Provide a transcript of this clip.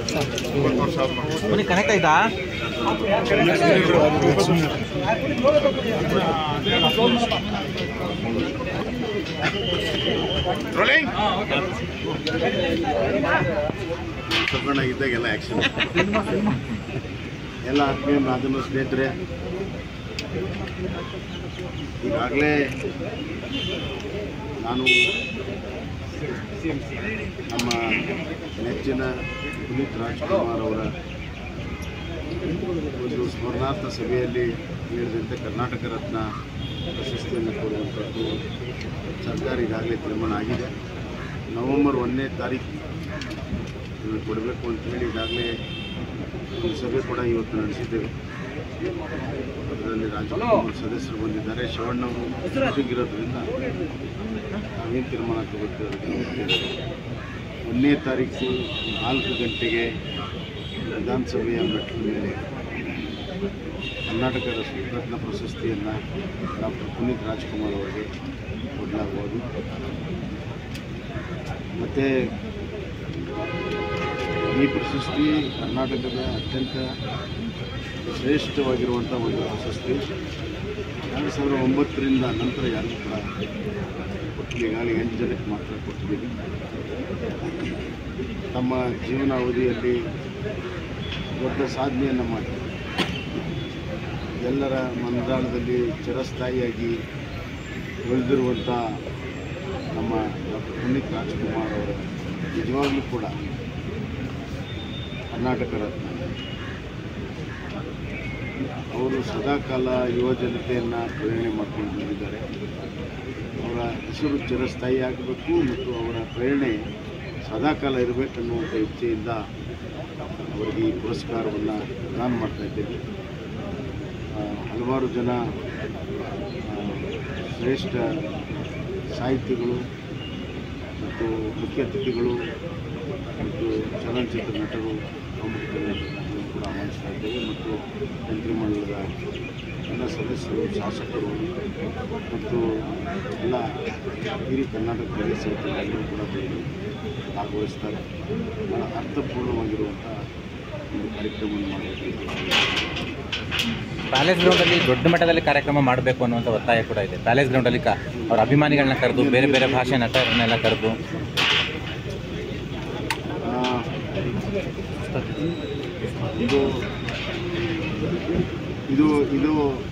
ಬನ್ನಿ ಕನೆಕ್ಟ್ ಆಯ್ತಾ ಇದ್ದಾಗ ಎಲ್ಲ ಆ್ಯಕ್ಷನ್ ಎಲ್ಲ ಆತ್ಮೀಯ ಮಾಧ್ಯಮ ಸ್ನೇಹಿತರೆ ಈಗಾಗಲೇ ನಾನು ನಮ್ಮ ನೆಚ್ಚಿನ ಪುನೀತ್ ರಾಜ್ಕುಮಾರ್ ಅವರ ಒಂದು ಸ್ಮರಣಾರ್ಥ ಸಭೆಯಲ್ಲಿ ಹೇಳಿದಂತೆ ಕರ್ನಾಟಕ ರತ್ನ ಪ್ರಶಸ್ತಿಯನ್ನು ಕೊಡುವಂಥದ್ದು ಸರ್ಕಾರ ಈಗಾಗಲೇ ತೀರ್ಮಾನ ಆಗಿದೆ ನವೆಂಬರ್ ಒಂದನೇ ತಾರೀಕು ಇವ್ರಿಗೆ ಕೊಡಬೇಕು ಅಂತೇಳಿ ಈಗಾಗಲೇ ಒಂದು ಸಭೆ ಕೂಡ ಇವತ್ತು ನಡೆಸಿದ್ದೇವೆ ಅದರಲ್ಲಿ ರಾಜಕುಮಾರ್ ಸದಸ್ಯರು ಬಂದಿದ್ದಾರೆ ಶಿವಣ್ಣವರು ಜೊತೆಗಿರೋದ್ರಿಂದ ನಾವೇನು ತೀರ್ಮಾನ ತಗೋತೀವಿ ಅದಕ್ಕೆ ನೋಡ್ತೇವೆ. ಒಂದನೇ ತಾರೀಕು ನಾಲ್ಕು ಗಂಟೆಗೆ ವಿಧಾನಸಭೆಯ ಮೆಟ್ಟಿಲ ಮೇಲೆ ಕರ್ನಾಟಕ ರತ್ನ ಪ್ರಶಸ್ತಿಯನ್ನು ಡಾಕ್ಟರ್ ಪುನೀತ್ ರಾಜ್ಕುಮಾರ್ ಅವರಿಗೆ ಕೊಡಲಾಗುವುದು ಮತ್ತು ಈ ಪ್ರಶಸ್ತಿ ಕರ್ನಾಟಕದ ಅತ್ಯಂತ ಶ್ರೇಷ್ಠವಾಗಿರುವಂಥ ಒಂದು ಪ್ರಶಸ್ತಿ ಎರಡು ಸಾವಿರದ ಒಂಬತ್ತರಿಂದ ನಂತರ ಯಾರಿಗೂ ಕೂಡ ಕೊಟ್ಟಿಲ್ಲ ಈಗಾಗಲೇ ಎಂಟು ಜನಕ್ಕೆ ಮಾತ್ರ ಕೊಟ್ಟಿದ್ದೀವಿ ತಮ್ಮ ಜೀವನಾವಧಿಯಲ್ಲಿ ದೊಡ್ಡ ಸಾಧನೆಯನ್ನು ಮಾಡಿ ಎಲ್ಲರ ಮನದಾಳದಲ್ಲಿ ಚಿರಸ್ಥಾಯಿಯಾಗಿ ಉಳಿದಿರುವಂಥ ನಮ್ಮ ಡಾಕ್ಟರ್ ಪುನೀತ್ ರಾಜ್ಕುಮಾರ್ ಅವರ ನಿಜವಾಗ್ಲೂ ಕೂಡ ಕರ್ನಾಟಕ ರತ್ನ ಅವರು ಸದಾಕಾಲ ಯುವ ಜನತೆಯನ್ನು ಪ್ರೇರಣೆ ಮಾಡ್ಕೊಂಡು ಬಂದಿದ್ದಾರೆ ಅವರ ಹೆಸರು ಚಿರಸ್ಥಾಯಿ ಆಗಬೇಕು ಮತ್ತು ಅವರ ಪ್ರೇರಣೆ ಸದಾಕಾಲ ಇರಬೇಕನ್ನುವಂಥ ಇಚ್ಛೆಯಿಂದ ಅವರಿಗೆ ಈ ಪುರಸ್ಕಾರವನ್ನು ಪ್ರದಾನ ಮಾಡ್ತಾ ಇದ್ದೇನೆ ಆ, ಹಲವಾರು ಜನ ಆ, ಶ್ರೇಷ್ಠ ಸಾಹಿತಿಗಳು ಮತ್ತು ಮುಖ್ಯ ಅತಿಥಿಗಳು ಮತ್ತು ಚಲನಚಿತ್ರ ನಟರು ಪ್ರಮುಖ ನಟರನ್ನು ಕೂಡ ಆಹ್ವಾನಿಸ್ತಾ ಇದ್ದೇವೆ ಮತ್ತು ಮಂತ್ರಿಮಂಡಲದ ಎಲ್ಲ ಸದಸ್ಯರು ಶಾಸಕರು ಮತ್ತು ಎಲ್ಲ ಹಿರಿಯ ಕರ್ನಾಟಕ ಪ್ರದೇಶಗಳು ಕೂಡ ಬಂದು ಭಾಗವಹಿಸ್ತಾರೆ ಬಹಳ ಅರ್ಥಪೂರ್ಣವಾಗಿರುವಂಥ ಒಂದು ಕಾರ್ಯಕ್ರಮವನ್ನು ಮಾಡಬೇಕು ಪ್ಯಾಲೇಸ್ ಗ್ರೌಂಡಲ್ಲಿ ದೊಡ್ಡ ಮಟ್ಟದಲ್ಲಿ ಕಾರ್ಯಕ್ರಮ ಮಾಡಬೇಕು ಅನ್ನುವಂಥ ಒತ್ತಾಯ ಕೂಡ ಇದೆ ಪ್ಯಾಲೇಸ್ ಗ್ರೌಂಡಲ್ಲಿ ಕ ಅವ್ರ ಅಭಿಮಾನಿಗಳನ್ನ ಕರೆದು ಬೇರೆ ಬೇರೆ ಭಾಷೆ ನಟರನ್ನೆಲ್ಲ ಕರೆದು ಆ, ಇದು ಇದು ಇದು